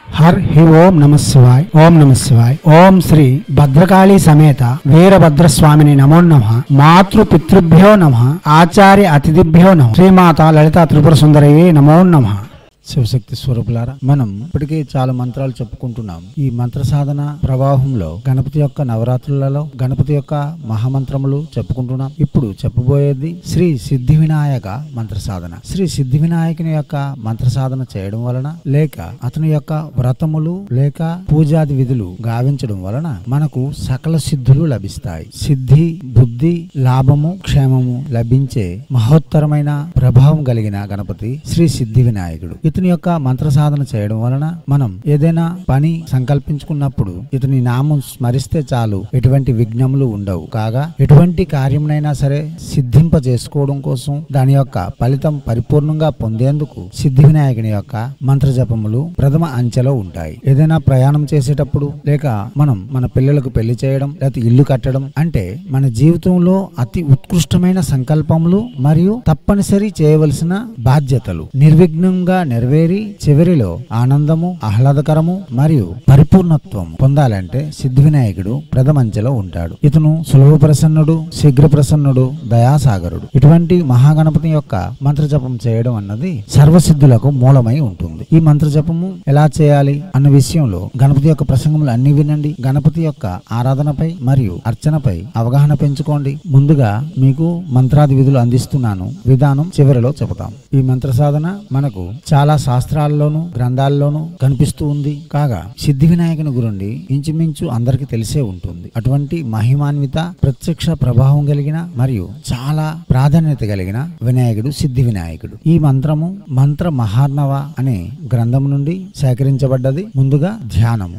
her హి ఓం నమ శివాయ్ ఓం నమ శివాయ్ ఓం శ్రీ భద్రకాళి సమేత వీరభద్రస్వామిని నమో నమ మాతృ పితృభ్యో నమ ఆచార్య అతిథిభ్యో నమ శ్రీమాత లలిత త్రిపుర సుందరయ్యే నమో నమ శివశక్తి స్వరూపులారా మనం ఇప్పటికే చాలా మంత్రాలు చెప్పుకుంటున్నాం ఈ మంత్ర సాధన ప్రవాహంలో గణపతి యొక్క నవరాత్రులలో గణపతి యొక్క మహామంత్రములు చెప్పుకుంటున్నాం ఇప్పుడు చెప్పబోయేది శ్రీ సిద్ధి వినాయక మంత్ర సాధన శ్రీ సిద్ధి వినాయకుని యొక్క మంత్ర సాధన చేయడం వలన లేక అతని యొక్క వ్రతములు లేక పూజాది విధులు గావించడం వలన మనకు సకల సిద్ధులు లభిస్తాయి సిద్ధి బుద్ధి లాభము క్షేమము లభించే మహోత్తరమైన ప్రభావం కలిగిన గణపతి శ్రీ సిద్ధి వినాయకుడు ఇతని యొక్క మంత్ర సాధన చేయడం వలన మనం ఏదైనా పని సంకల్పించుకున్నప్పుడు ఇతని నామం స్మరిస్తే చాలు ఎటువంటి విఘ్నములు ఉండవు కాగా ఎటువంటి కార్యమునైనా సరే సిద్ధింప చేసుకోవడం కోసం దాని యొక్క ఫలితం పరిపూర్ణంగా పొందేందుకు సిద్ధి వినాయకుని యొక్క మంత్ర జపములు ప్రథమ అంచెలో ఉంటాయి ఏదైనా ప్రయాణం చేసేటప్పుడు లేక మనం మన పిల్లలకు పెళ్లి చేయడం లేకపోతే ఇల్లు కట్టడం అంటే మన జీవితంలో అతి ఉత్కృష్టమైన సంకల్పములు మరియు తప్పనిసరి చేయవలసిన బాధ్యతలు నిర్విఘ్నంగా నెరవేరి చివరిలో ఆనందము ఆహ్లాదకరము మరియు పరిపూర్ణత్వం పొందాలంటే సిద్ధి వినాయకుడు ప్రథమంచెలో ఉంటాడు ఇతను సులభ ప్రసన్నుడు శీఘ్ర ప్రసన్నుడు దయాసాగరుడు ఇటువంటి మహాగణపతి యొక్క మంత్ర జపం చేయడం అన్నది సర్వసిద్ధులకు మూలమై ఉంటుంది ఈ మంత్ర జపము ఎలా చేయాలి అన్న విషయంలో గణపతి యొక్క ప్రసంగములు అన్ని వినండి గణపతి యొక్క ఆరాధనపై మరియు అర్చనపై అవగాహన పెంచుకోండి ముందుగా మీకు మంత్రాది విధులు అందిస్తున్నాను విధానం చివరిలో చెబుతాం ఈ మంత్ర సాధన మనకు చాలా శాస్త్రాల్లోనూ గ్రంథాల్లోనూ కనిపిస్తూ ఉంది కాగా సిద్ధి వినాయకుని గురుండి ఇంచుమించు అందరికి తెలిసే ఉంటుంది అటువంటి మహిమాన్విత ప్రత్యక్ష ప్రభావం కలిగిన మరియు చాలా ప్రాధాన్యత కలిగిన వినాయకుడు సిద్ధి వినాయకుడు ఈ మంత్రము మంత్ర మహార్ణవ అనే గ్రంథం నుండి సేకరించబడ్డది ముందుగా ధ్యానము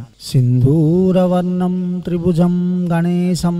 సింధూరవర్ణం త్రిభుజం గణేశం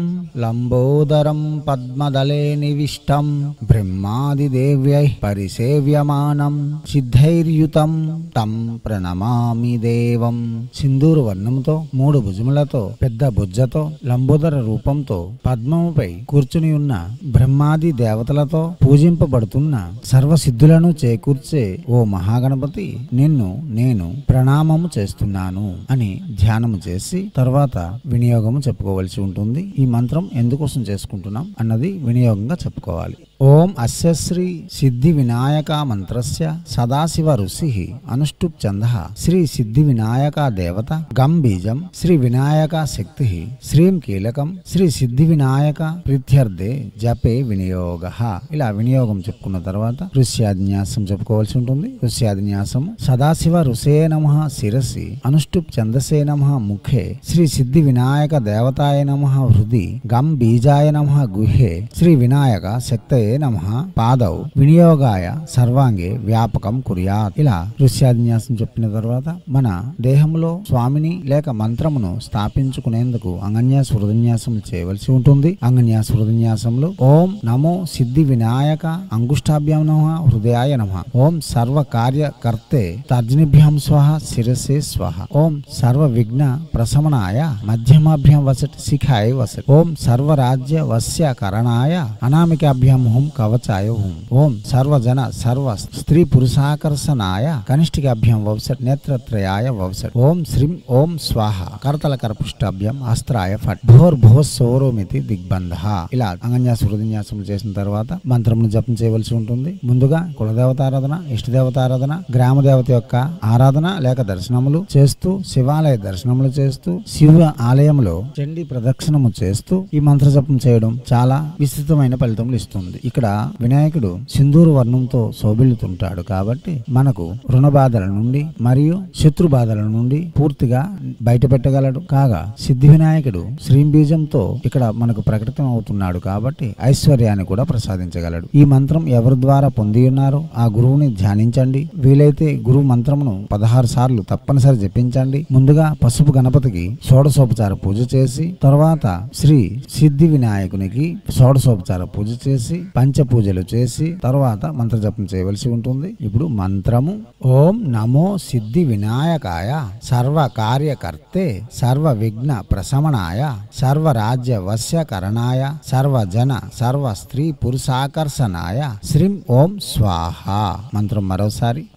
లంబోదరం పద్మదలే నివిష్టం బ్రహ్మాదిదేవ్యై పరిసేవ్యమానం సిద్ధైర్యుతం తం ప్రణమామి దేవం సింధూర వర్ణంతో మూడు భుజములతో పెద్ద బుజ్జతో లంబోదర రూపంతో పద్మముపై కూర్చుని ఉన్న బ్రహ్మాది దేవతలతో పూజింపబడుతున్న సర్వసిద్ధులను చేకూర్చే ఓ మహాగణపతి నిన్ను నేను ప్రణామము చేస్తున్నాను అని ధ్యానము చేసి తర్వాత వినియోగము చెప్పుకోవలసి ఉంటుంది ఈ మంత్రం ఎందుకోసం చేసుకుంటున్నాం అన్నది వినియోగంగా చెప్పుకోవాలి ఓం అస్య శ్రీ సిద్ధి వినాయక మంత్రస్య సదాశివ ఋషి అనుష్టుప్ చంద శ్రీ సిద్ధి వినాయక దేవత గం బీజం శ్రీ వినాయక శక్తి శ్రీం కీలకం శ్రీ సిద్ధి వినాయక ప్రీత్యర్థే జపే వినియోగ ఇలా వినియోగం చెప్పుకున్న తర్వాత ఋష్యాదిన్యాసం చెప్పుకోవాల్సి ఉంటుంది ఋష్యాదిన్యాసం సదాశివ ఋషే నమ శిరసి అనుష్టుప్ చందసే నమ ముఖే శ్రీ సిద్ధి వినాయక దేవతాయ నమ హృది గం బీజాయ నమ గుహే శ్రీ వినాయక శక్తయే నమ పాదౌ వినియోగాయ సర్వాంగే వ్యాపకం కుర్యాత్ ఇలా ఋష్యాదిన్యాసం చెప్పిన తర్వాత మన దేహంలో స్వామిని లేక మంత్రమును స్థాపించుకునేందుకు అంగన్యాస హృదన్యాసం చేయవలసి ఉంటుంది అంగన్యాస హృదన్యాసంలో ఓం నమో సిద్ధి వినాయక అంగుష్టాభ్యాం నమ హృదయాయ నమ ఓం సర్వ కార్యకర్తే తర్జనిభ్యాం స్వహ శిరసే స్వహ ఓం సర్వ విఘ్న ప్రశమనాయ మధ్యమాభ్యాం వసట్ శిఖాయ వసట్ ఓం సర్వరాజ్య వస్య కరణాయ అనామికాభ్యాం హోం కవచాయ హోం ఓం సర్వజన సర్వ స్త్రీ పురుషాకర్షణాయ కనిష్ఠికాభ్యాం వవసట్ నేత్రత్రయాయ వవసట్ ఓం శ్రీం ఓం స్వాహ కరతల కరపుష్టాభ్యాం అస్త్రాయ ఫట్ భోర్ భో సోరోమితి దిగ్బంధ ఇలా అంగన్యాస హృదన్యాసం చేసిన తర్వాత మంత్రమును జపం చేయవలసి ఉంటుంది ముందుగా కులదేవతారాధన ఇష్టదేవతారాధన గ్రామ దేవత యొక్క ఆరాధన లేక దర్శనములు చేస్తూ శివాలయ దర్శనములు చేస్తూ శివ ఆలయంలో చండి ప్రదక్షిణము చేస్తూ ఈ మంత్ర జపం చేయడం చాలా విస్తృతమైన ఫలితములు ఇస్తుంది ఇక్కడ వినాయకుడు సింధూరు వర్ణంతో శోభిల్లుతుంటాడు కాబట్టి మనకు రుణ బాధల నుండి మరియు శత్రు బాధల నుండి పూర్తిగా బయట పెట్టగలడు కాగా సిద్ధి వినాయకుడు శ్రీం బీజంతో ఇక్కడ మనకు ప్రకటితం అవుతున్నాడు కాబట్టి ఐశ్వర్యాన్ని కూడా ప్రసాదించగలడు ఈ మంత్రం ఎవరి ద్వారా పొంది ఉన్నారో ఆ గురువుని ధ్యానించండి వీలైతే గురువు మంత్రమును పదహారు సార్లు తప్పనిసరి జపించండి ముందుగా పసుపు గణపతికి షోడశోపచార పూజ చేసి తర్వాత శ్రీ సిద్ధి వినాయకునికి షోడశోపచార పూజ చేసి పంచ పూజలు చేసి తర్వాత మంత్ర జపం చేయవలసి ఉంటుంది ఇప్పుడు మంత్రము ఓం నమో సిద్ధి వినాయకాయ సర్వ కార్యకర్తే సర్వ విఘ్న ప్రశమనాయ సర్వ రాజ్య వశ్యకరణాయ సర్వ జన సర్వ స్త్రీ పురుషాకర్షణాయ శ్రీం ఓం స్వాహ మంత్రం మరోసారి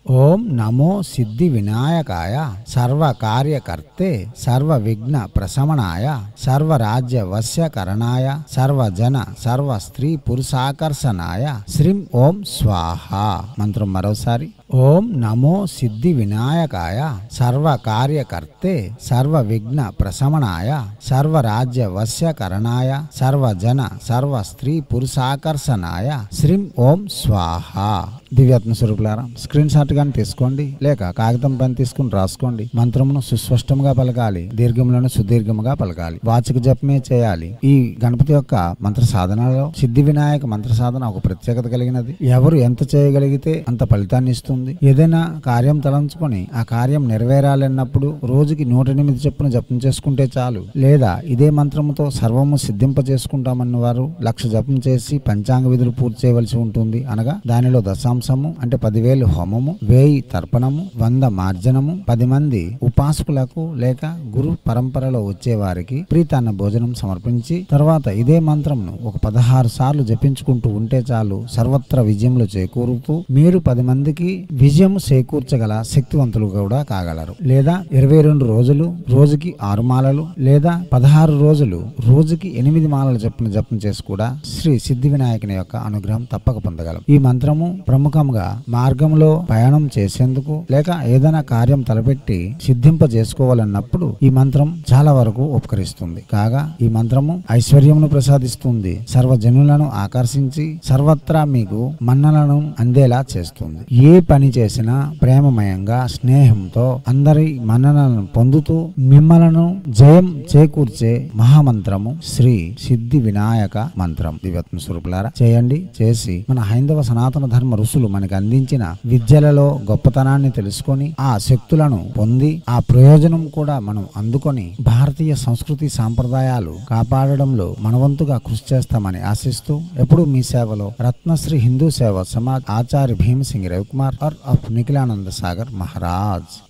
ఓం నమో సిద్ధి వినాయకాయ సర్వ కార్యకర్తే సర్వ విఘ్న ప్రశమనాయ సర్వ రాజ్య వశ్యకరణాయ సర్వ జన సర్వ స్త్రీ పురుషాకర్షణాయ శ్రీం ఓం స్వాహ మంత్రం మరోసారి ఓం నమో సిద్ధి వినాయకాయ సర్వ కార్యకర్తే సర్వ విఘ్న ప్రశమనాయ సర్వ రాజ్య వశ్యకరణాయ సర్వ జన సర్వ స్త్రీ పురుషాకర్షణాయ శ్రీం ఓం స్వాహ దివ్యాత్మ స్వరూపులారా స్క్రీన్ షాట్ గాని తీసుకోండి లేక కాగితం పైన తీసుకుని రాసుకోండి మంత్రమును సుస్పష్టంగా పలకాలి దీర్ఘములను సుదీర్ఘముగా పలకాలి వాచక జపమే చేయాలి ఈ గణపతి యొక్క మంత్ర సాధనలో సిద్ధి వినాయక మంత్ర సాధన ఒక ప్రత్యేకత కలిగినది ఎవరు ఎంత చేయగలిగితే అంత ఫలితాన్ని ఇస్తుంది ఏదైనా కార్యం తలంచుకొని ఆ కార్యం నెరవేరాలన్నప్పుడు రోజుకి నూట ఎనిమిది చొప్పున జపం చేసుకుంటే చాలు లేదా ఇదే మంత్రముతో సర్వము సిద్ధింప చేసుకుంటామన్న వారు లక్ష జపం చేసి పంచాంగ విధులు పూర్తి చేయవలసి ఉంటుంది అనగా దానిలో దశాంశము అంటే పదివేలు హోమము వేయి తర్పణము వంద మార్జనము పది మంది ఉపాసకులకు లేక గురు పరంపరలో వచ్చే వారికి ప్రీతాన్న భోజనం సమర్పించి తర్వాత ఇదే మంత్రంను ఒక పదహారు సార్లు జపించుకుంటూ ఉంటే చాలు సర్వత్ర విజయములు చేకూరుతూ మీరు పది మందికి విజయం చేకూర్చగల శక్తివంతులు కూడా కాగలరు లేదా ఇరవై రెండు రోజులు రోజుకి ఆరు మాలలు లేదా పదహారు రోజులు రోజుకి ఎనిమిది మాలలు చొప్పున జపం చేసి కూడా శ్రీ సిద్ధి వినాయకుని యొక్క అనుగ్రహం తప్పక పొందగలం ఈ మంత్రము ప్రముఖంగా మార్గంలో ప్రయాణం చేసేందుకు లేక ఏదైనా కార్యం తలపెట్టి సిద్ధింప చేసుకోవాలన్నప్పుడు ఈ మంత్రం చాలా వరకు ఉపకరిస్తుంది కాగా ఈ మంత్రము ఐశ్వర్యమును ప్రసాదిస్తుంది సర్వజనులను ఆకర్షించి సర్వత్రా మీకు మన్నలను అందేలా చేస్తుంది ఏ పని చేసినా ప్రేమమయంగా స్నేహంతో అందరి మన్ననలను పొందుతూ మిమ్మలను జయం చేకూర్చే మహామంత్రము శ్రీ సిద్ధి వినాయక మంత్రం దివ్యాత్మ స్వరూపులారా చేయండి చేసి మన హైందవ సనాతన ధర్మ ఋషులు మనకు అందించిన విద్యలలో గొప్పతనాన్ని తెలుసుకొని ఆ శక్తులను పొంది ఆ ప్రయోజనం కూడా మనం అందుకొని భారతీయ సంస్కృతి సాంప్రదాయాలు కాపాడడంలో మనవంతుగా కృషి చేస్తామని ఆశిస్తూ ఎప్పుడు మీ సేవలో రత్నశ్రీ హిందూ సేవ సమాజ్ ఆచార్య భీమసింగ్ రవికుమార్ ఆర్ ఆఫ్ నిఖిలానంద సాగర్ మహారాజ్